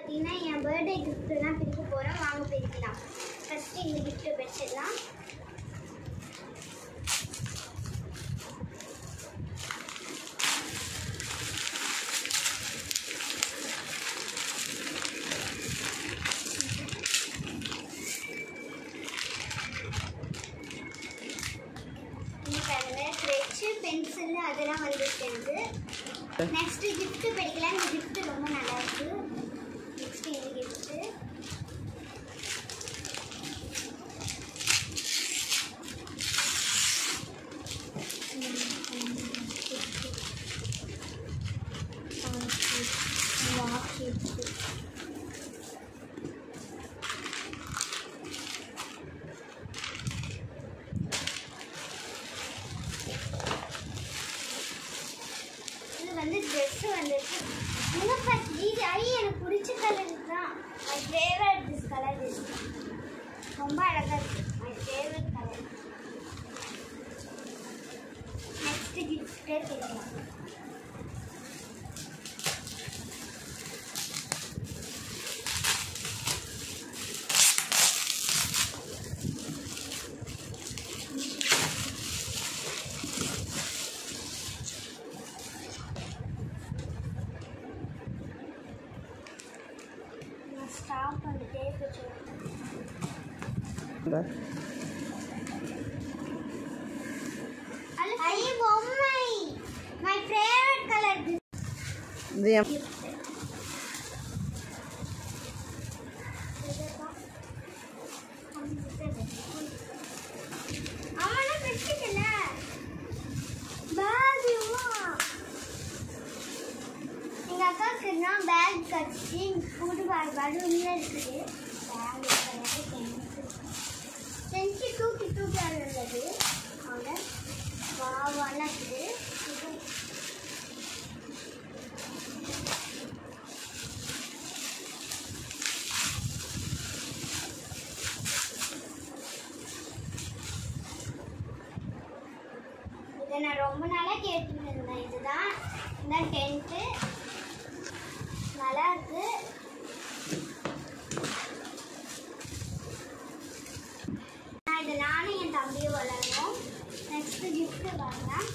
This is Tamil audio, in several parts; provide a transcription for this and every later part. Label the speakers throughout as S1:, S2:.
S1: பார்த்தீங்கன்னா என் பர்த்டே கிஃப்ட்லாம் பிரிக்க போகிறோம் வாங்க பிரிக்கலாம் ஃபஸ்ட்டு இந்த கிஃப்ட்டை பிரிச்சிடலாம் இங்க பாருங்க ஸ்கெட்சு பென்சில் அதெல்லாம் வந்துருக்குது நெக்ஸ்ட் gift படிக்கலாம் இந்த gift ரொம்ப நல்லா இருக்கு நெக்ஸ்ட் இந்த gift இது வந்து ட்ரெஸ் வந்துருக்கு இன்னும் ஃபர்ஸ்ட் இது ஐ எனக்கு பிடிச்ச கலர் தான் my favourite this colour is ரொம்ப அழகா இருக்கு மை ஃபேவரட் கலர் நெக்ஸ்ட் கிஃப்டே தெரியும் நான் ஸ்டாப் பண்ணிட்டே வச்சுருக்கேன்
S2: இந்த
S1: ஐ பொம்மை மை ஃபேவரட் கலர்
S2: இது என்
S1: அவனா பிடிச்சிக்கல பேக் எங்க அக்காவுக்கு நான் பேக் கட்டி புது பேக் பலூன்ல இருக்குது பேக் செஞ்சு தூக்கி தூக்கி இருந்தது அவங்க வாவெல்லாம் இருக்குது இது இதை நான் ரொம்ப நாளாக கேட்டுட்டு இருந்தேன் இதுதான் இந்த டென்ட்டு நல்லா இருக்கு நான் இதை நானும் என் தம்பியும் வளரணும் நெக்ஸ்ட் கிஃப்ட் வாங்கினேன்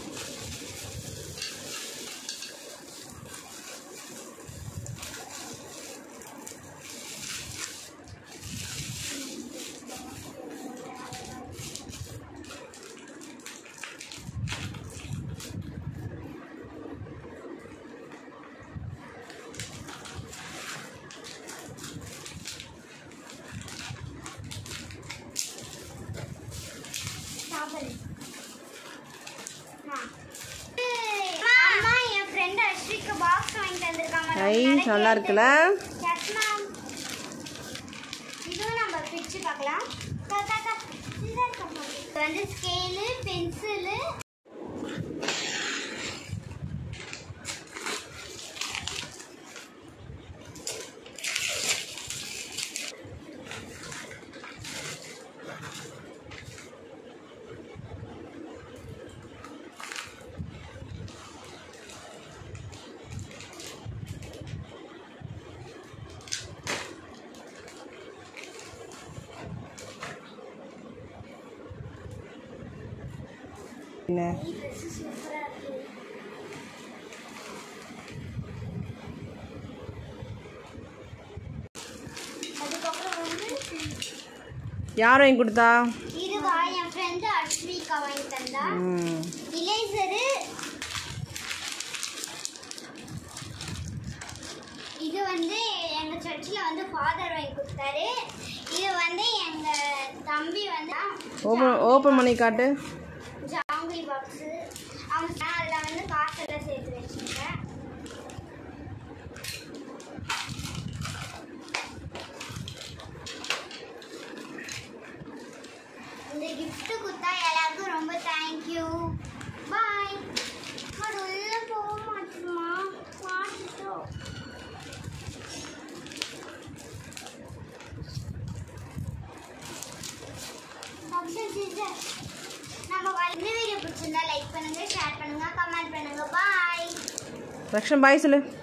S1: சாப்பிடு அம்மா என் ஃப்ரெண்ட் அஸ்விக்கு பாக்ஸ் வாங்கி தந்திருக்காங்க
S2: ஐ நல்லா இருக்குல்ல
S1: எஸ் மேம் இதுவும் நம்ம பிரிச்சு பார்க்கலாம் தா, தா, தா. இதுதான் இருக்கு அம்மா. இது வந்து ஸ்கேலு பென்சிலு
S2: என்ன
S1: ட்ரெஸ் சூப்பராக இருக்கு அதுக்கப்புறம் வந்து
S2: யார் வாங்கி கொடுத்தா
S1: இதுவா என் ஃப்ரெண்டு அஸ்விகா வாங்கி தந்தா
S2: ம்
S1: இலேசரு இது வந்து எங்க சர்ச்சில் வந்து ஃபாதர் வாங்கி கொடுத்தாரு இது வந்து எங்க தம்பி வந்து
S2: ஓப்பன் ஓப்பன் பண்ணி காட்டு
S1: ஜாங்கிரி பாக்ஸு அவங்க அதில் வந்து காசெல்லாம் சேர்த்து வச்சுருக்கேன் இந்த gift கொடுத்தா எல்லாருக்கும் ரொம்ப தேங்க்யூ பாய் அது உள்ள போக மாட்டேமா மாட்டிட்டோம் சப்ஸ்கிரைப் செய்யுங்க. நம்ம இந்த வீடியோ பிடிச்சிருந்தா லைக் பண்ணுங்க ஷேர் பண்ணுங்க கமெண்ட் பண்ணுங்க பாய்
S2: ரக்ஷன் பாய் சொல்லு